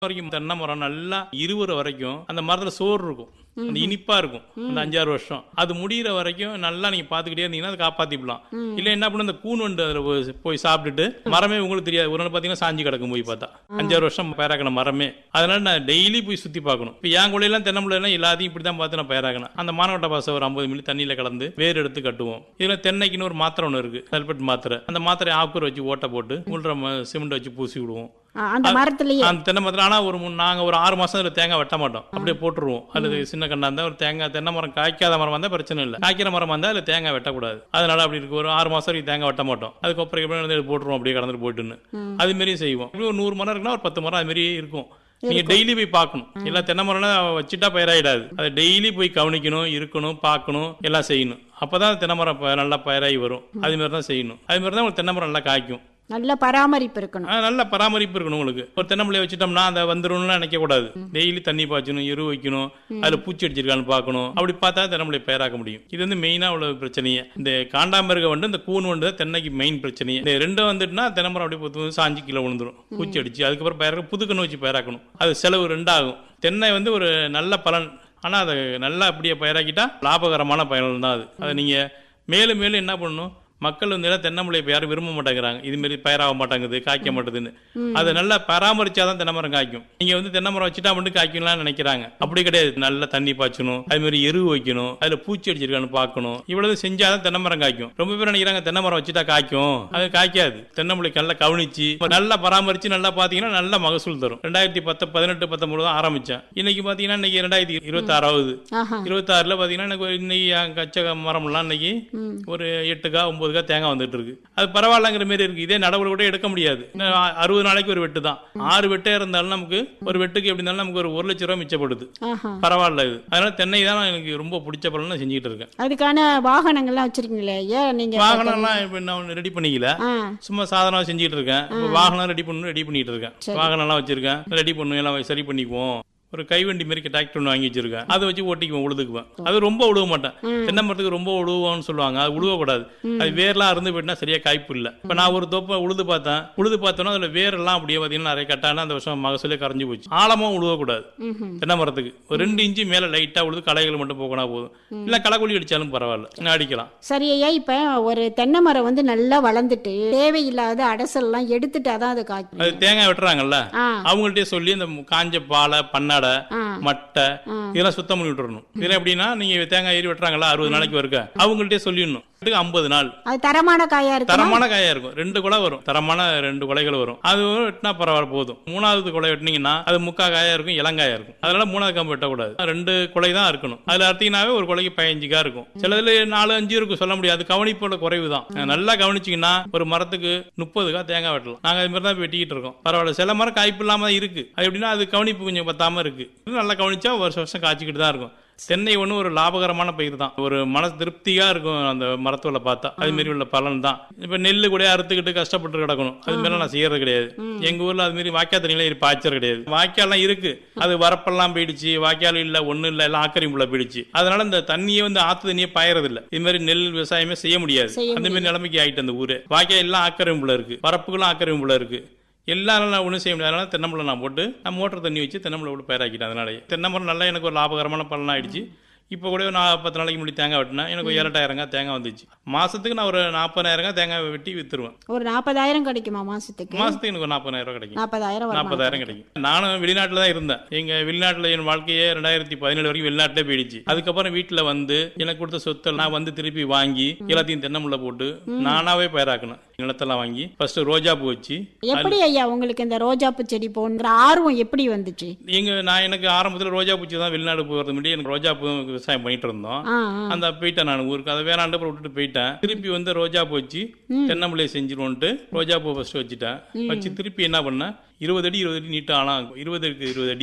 வரைக்கும் தென்னை மரம் நல்லா இருபது வரைக்கும் அந்த மரத்துல சோறு இருக்கும் அந்த இனிப்பா இருக்கும் அந்த அஞ்சாறு வருஷம் அது முடியிற வரைக்கும் நல்லா நீங்க பாத்துக்கிட்டே இருந்தீங்கன்னா அதை காப்பாத்திக்கலாம் இல்ல என்ன பண்ண இந்த கூன் வண்டு அதுல போய் போய் சாப்பிட்டுட்டு மரமே உங்களுக்கு தெரியாது ஒரு நாள் பாத்தீங்கன்னா சாஞ்சி கிடக்கும் போய் பார்த்தா அஞ்சாறு வருஷம் பயிராக்கின மரமே அதனால நான் டெய்லி போய் சுத்தி பார்க்கணும் இப்போ என் கொள்ளையெல்லாம் தென்னம்பிள்ளை எல்லாம் எல்லாத்தையும் இப்படி தான் பார்த்து நான் பயிராக்கினேன் அந்த மானவட்ட பாசை ஒரு ஐம்பது மில்லி தண்ணியில கலந்து வேர் எடுத்து கட்டுவோம் இதுல தென்னைக்குன்னு ஒரு மாத்திரை ஒன்று இருக்கு சல்பேட் மாத்திரை அந்த மாத்திரை ஆக்கூர் வச்சு ஓட்டை போட்டு உள்ள சிமெண்ட் வச்சு பூசி விடுவோம் ஆ, அந்த மரத்துலயே அந்த தென்னை மரத்தில் ஆனால் ஒரு மூணு- நாங்க ஒரு ஆறு மாசம் அதுல தேங்காய் வெட்ட மாட்டோம் அப்படியே போட்டுருவோம் அல்லது சின்ன கண்டா இருந்தா ஒரு தேங்காய் தென்னை மரம் காய்க்காத மரம் வந்தா பிரச்சனை இல்லை காய்க்கிற மரம் வந்தா அதுல தேங்காய் வெட்டக்கூடாது அதனால அப்படி இருக்கு ஒரு ஆறு மாசம் வரைக்கும் தேங்காய் வெட்ட மாட்டோம் அதுக்கப்புறம் எப்படி வந்து போட்டுருவோம் அப்படியே கடந்துட்டு போயிட்டுன்னு அது மாரியும் செய்வோம் இப்படி ஒரு நூறு மரம் இருக்குன்னா ஒரு பத்து மரம் அது மாதிரி இருக்கும் நீங்க டெய்லி போய் பார்க்கணும் எல்லா தென்னை மரம்லாம் வச்சுட்டா பயிராயிடாது அதை டெய்லி போய் கவனிக்கணும் இருக்கணும் பார்க்கணும் எல்லாம் செய்யணும் அப்பதான் தென்னை மரம் ப- நல்லா பயிராகி வரும் அது மாதிரி தான் செய்யணும் அது மாதிரி தான் உங்களுக்கு தென்னை மரம் நல்லா காய்க்கும் நல்ல பராமரிப்பு இருக்கணும் ஆ, நல்ல பராமரிப்பு இருக்கணும் உங்களுக்கு ஒரு தென்னம்பிள்ளைய வச்சுட்டோம்னா அந்த வந்துரும்னு நினைக்க கூடாது டெய்லி தண்ணி பாய்ச்சணும் எரு வைக்கணும் அதுல பூச்சி அடிச்சிருக்கான்னு பார்க்கணும் அப்படி பார்த்தா தென்னம்பிள்ளை பயிராக்க முடியும் இது வந்து மெயினா உள்ள பிரச்சனையே இந்த காண்டாமிருக வந்து இந்த கூன் வந்து தான் தென்னைக்கு மெயின் பிரச்சனையே இந்த ரெண்டும் வந்துட்டுனா தென்னமரம் அப்படியே பொத்து வந்து சாஞ்சு கீழே விழுந்துரும் பூச்சி அடிச்சு அதுக்கப்புறம் பயிராக்க புது கண்ணு வச்சு பயிராக்கணும் அது செலவு ரெண்டாகும் தென்னை வந்து ஒரு நல்ல பலன் ஆனா அதை நல்லா அப்படியே பயிராக்கிட்டா லாபகரமான பயன் தான் அது அதை நீங்க மேலும் மேலும் என்ன பண்ணணும் மக்கள் வந்து எல்லாம் தென்னம்பிள்ளை இப்ப யாரும் விரும்ப மாட்டேங்கிறாங்க இது மாதிரி பயிராக மாட்டேங்குது காய்க்க மாட்டேதுன்னு அதை நல்லா பராமரிச்சாதான் தென்னை மரம் காய்க்கும் நீங்க வந்து தென்னை மரம் வச்சுட்டா மட்டும் காய்க்கலாம்னு நினைக்கிறாங்க அப்படி கிடையாது நல்லா தண்ணி பாய்ச்சணும் அது மாதிரி எரு வைக்கணும் அதுல பூச்சி அடிச்சிருக்கான்னு பார்க்கணும் இவ்வளவு செஞ்சாதான் தென்னை மரம் காய்க்கும் ரொம்ப பேர் நினைக்கிறாங்க தென்னை மரம் வச்சுட்டா காய்க்கும் அது காய்க்காது தென்னம்பிள்ளை நல்லா கவனிச்சு நல்லா பராமரிச்சு நல்லா பாத்தீங்கன்னா நல்ல மகசூல் தரும் ரெண்டாயிரத்தி பத்து பதினெட்டு பத்தொன்பது தான் ஆரம்பிச்சேன் இன்னைக்கு பாத்தீங்கன்னா இன்னைக்கு ரெண்டாயிரத்தி இருபத்தி ஆறாவது ஆஹா இருபத்தாறுல பாத்தீங்கன்னா எனக்கு ஒரு இன்னைக்கு என் கச்ச மரம்லாம் இன்னைக்கு ஒரு எட்டுக்கா ஒன்பதுக்கா தேங்காய் வந்துட்டு இருக்கு அது பரவாயில்லங்கிற மாதிரி இருக்கு இதே நடவடிக்கை கூட எடுக்க முடியாது இன்னும் அ- அறுபது நாளைக்கு ஒரு வெட்டு தான் ஆறு வெட்டே இருந்தாலும் நமக்கு ஒரு வெட்டுக்கு எப்படி இருந்தாலும் நமக்கு ஒரு ஒரு லட்ச ரூபாய் மிச்சப்படுது ஆஹா பரவாயில்ல இது அதனால தென்னை தான் எனக்கு ரொம்ப பிடிச்ச பலன் நான் செஞ்சுக்கிட்டு இருக்கேன் அதுக்கான வாகனங்கள்லாம் வச்சிருக்கீங்களே ஏன் நீங்க வாகனம்லாம் இப்ப நான் ரெடி பண்ணிக்கல ஆ சும்மா சாதனம் செஞ்சுட்டு இருக்கேன் இப்போ வாகனம் ரெடி பண்ணணும் ரெடி பண்ணிட்டு இருக்கேன் வாகனம் எல்லாம் வச்சிருக்கேன் ரெடி பண்ணும் எல்லாம் சரி பண்ணிக்குவோம் ஒரு கைவண்டி மாதிரி டிராக்டர் ஒன்று வாங்கி வச்சிருக்கேன் அதை வச்சு ஓட்டிக்குவோம் உழுதுக்குவேன் அது ரொம்ப உழுவ மாட்டேன் தென்னை மரத்துக்கு ரொம்ப உழுவோம்னு சொல்லுவாங்க அது உழுவக்கூடாது அது வேர்லாம் இருந்து போயிட்டுனா சரியா காய்ப்பு இல்லை இப்போ நான் ஒரு தோப்பை உழுது பார்த்தேன் உழுது பார்த்தோன்னா அதில் வேரெல்லாம் அப்படியே பார்த்தீங்கன்னா நிறைய கட்டான அந்த வருஷம் மகசூலே கரைஞ்சு போச்சு ஆழமாக உழுவக்கூடாது ம்ஹும். தென்னை மரத்துக்கு ஒரு ரெண்டு இன்ச்சு மேலே லைட்டாக உழுது களைகள் மட்டும் போகனா போதும் இல்லை களைக்குழி அடிச்சாலும் பரவாயில்ல இன்னும் அடிக்கலாம் சரி ஐயா இப்ப ஒரு தென்னை மரம் வந்து நல்லா வளர்ந்துட்டு தேவையில்லாத அடசல்லாம் எடுத்துட்டு அதான் அது காய்க்கும் அது தேங்காய் வெட்டுறாங்கல்ல ஆ அவங்கள்ட்டே சொல்லி இந்த காஞ்ச பாலை பண்ணாடை ஆ மட்டை இதெல்லாம் சுத்தம் பண்ணி விட்டுறணும் இதெல்லாம் எப்படின்னா நீங்க தேங்காய் ஏறி வெட்டுறாங்களா அறுபது நாளைக்கு வருக்க அவங்கள்ட்டே சொல்லிடணும் ஐம்பது நாள் அது தரமான காயா இருக்கு தரமான காயா இருக்கும் ரெண்டு குலை வரும் தரமான ரெண்டு குலைகள் வரும் அது வெட்டினா பரவாயில்ல போதும் மூணாவது குலை வெட்டினீங்கன்னா அது முக்கா காயா இருக்கும் இளங்காயா இருக்கும் அதனால மூணாவது கம்பு வெட்டக்கூடாது ரெண்டு குலை தான் இருக்கணும் அதுல அறுத்தீங்கன்னாவே ஒரு குலைக்கு பதினஞ்சு கா இருக்கும் சிலதுல நாலு அஞ்சு இருக்கும் சொல்ல முடியாது கவனிப்போட குறைவு தான் நல்லா கவனிச்சீங்கன்னா ஒரு மரத்துக்கு முப்பது கா தேங்காய் வெட்டலாம் நாங்க அது மாதிரி தான் வெட்டிக்கிட்டு இருக்கோம் பரவாயில்ல சில மரம் காய்ப்பு இல்லாம தான் இருக்கு அது எப்படின்னா அது கவனிப்பு கொஞ்சம் பத்தாம இருக்கு இது நல்லா கவனிச்சா வருஷம் வருஷம் காய்ச்சிக்கிட்டு தான் இருக்கும் தென்னை ஒன்று ஒரு லாபகரமான பயிர் தான் ஒரு மன திருப்தியா இருக்கும் அந்த மரத்தோட பார்த்தா அது மாதிரி உள்ள பலன் தான் இப்ப நெல்லு கூட அறுத்துக்கிட்டு கஷ்டப்பட்டு கிடக்கணும் அது மாதிரி நான் செய்யறது கிடையாது எங்க ஊர்ல அது மாதிரி வாய்க்கால் தண்ணியில பாய்ச்சல் கிடையாது வாய்க்கால்லாம் இருக்கு அது வரப்பெல்லாம் போயிடுச்சு வாய்க்கால் இல்ல ஒண்ணு இல்ல எல்லாம் ஆக்கிரமிப்புல போயிடுச்சு அதனால இந்த தண்ணியே வந்து ஆத்து தண்ணியே பாயறது இல்ல இது மாதிரி நெல் விவசாயமே செய்ய முடியாது செய்ய அந்த மாதிரி நிலைமைக்கு ஆயிட்டு அந்த ஊரு வாய்க்கால் எல்லாம் ஆக்கிரமிப்புல இருக்கு வரப்புகளும் ஆக்கிரமிப்புல இருக்கு எல்லாரும் நான் ஒன்றும் செய்ய முடியாது அதனால தென்னம்பழம் நான் போட்டு நான் மோட்டர் தண்ணி வச்சு தென்னம்பழம் போட்டு பயிராக்கிட்டேன் அதனால தென்னமரம் நல்லா எனக்கு ஒரு லாபகரமான பலன் ஆயிடுச்சு இப்போ கூட ஒரு நான் பத்து நாளைக்கு முன்னாடி தேங்காய் வெட்டினேன் எனக்கு ஒரு ஏழட்டாயிரங்க தேங்காய் வந்துச்சு மாசத்துக்கு நான் ஒரு நாற்பதாயிரங்க தேங்காய் வெட்டி வித்துருவேன் ஒரு நாற்பதாயிரம் கிடைக்குமா மாசத்துக்கு மாசத்துக்கு எனக்கு ஒரு நாற்பதாயிரம் ரூபாய் கிடைக்கும் நாற்பதாயிரம் வருமா நாற்பதாயிரம் கிடைக்கும் நானும் வெளிநாட்டில் தான் இருந்தேன் எங்க வெளிநாட்டில் என் வாழ்க்கையே ரெண்டாயிரத்தி பதினேழு வரைக்கும் வெளிநாட்டிலே போயிடுச்சு அதுக்கப்புறம் வீட்டில் வந்து எனக்கு கொடுத்த சொத்தை நான் வந்து திருப்பி வாங்கி எல்லாத்தையும் தென்னமுள்ள போட்டு நானாவே பயிராக்கணும் நிலத்தெல்லாம் வாங்கி ஃபர்ஸ்ட் ரோஜா பூ வச்சு எப்படி ஐயா உங்களுக்கு இந்த ரோஜாப்பூ செடி போன்ற ஆர்வம் எப்படி வந்துச்சு எங்க நான் எனக்கு ஆரம்பத்தில் ரோஜா பூச்சி தான் வெளிநாடு போகிறது முன்னாடி எனக்கு ரோஜா பூ விவசாயம் பண்ணிட்டு இருந்தோம் ஆ ஆ அந்த போயிட்டேன் நான் ஊருக்கு அதை வேணாண்டு அப்புறம் விட்டுட்டு போயிட்டேன் திருப்பி வந்து ரோஜா பூ வச்சு தென்னம்பிள்ளையை செஞ்சிருவோன்ட்டு ரோஜா பூ ஃபர்ஸ்ட் வச்சுட்டேன் வச்சு திருப்பி என்ன பண்ணேன் இருபது அடி இருபது அடி நீட்டாக ஆனா இருபதுக்கு இருபது அடி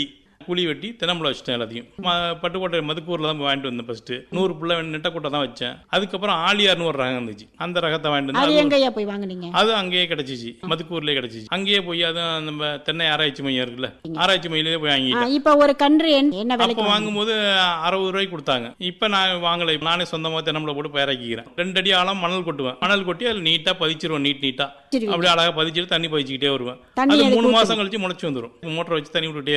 குழி வெட்டி தென்னம்பளை வச்சிட்டேன் எல்லாத்தையும் ம- பட்டுக்கோட்டை மதுக்கூரில் தான் வாங்கிட்டு வந்தேன் ஃபர்ஸ்ட் நூறு புள்ள நெட்டக்கூட்டை தான் வச்சேன் அதுக்கப்புறம் ஆலியார்னு ஒரு ரகம் இருந்துச்சு அந்த ரகத்தை வாங்கிட்டு வந்து அது அது எங்கய்யா போய் வாங்குனீங்க அது அங்கேயே கிடைச்சிச்சு மதுக்கூர்லயே கிடைச்சிச்சு அங்கேயே போய் அதுவும் நம்ம தென்னை ஆராய்ச்சி மையம் இருக்குல்ல ஆராய்ச்சி மையிலே போய் ஆ, வாங்கிட்டேன் இப்ப ஒரு கன்று என்ன என்ன அப்போ விலைக்கு வாங்கும்போது அறுபது ரூபாய்க்கு கொடுத்தாங்க இப்போ நான் வாங்கலை நானே சொந்தமாக தென்னம்பளை போட்டு பயிராக்கிக்கிறேன் ரெண்டு அடி ஆழம் மணல் கொட்டுவேன் மணல் கொட்டி அதில் நீட்டாக பதிச்சிருவேன் நீட் நீட்டாக சரி அப்படியே அழகாக பதிச்சிட்டு தண்ணி பதிச்சுக்கிட்டே வருவேன் தண்ணி அது அதுக்கு மூணு ஊத்தணும். மாசம் கழிச்சு முளைச்சு வந்துடும் மோட்டர் வச்சு தண்ணி விட்டுட்டே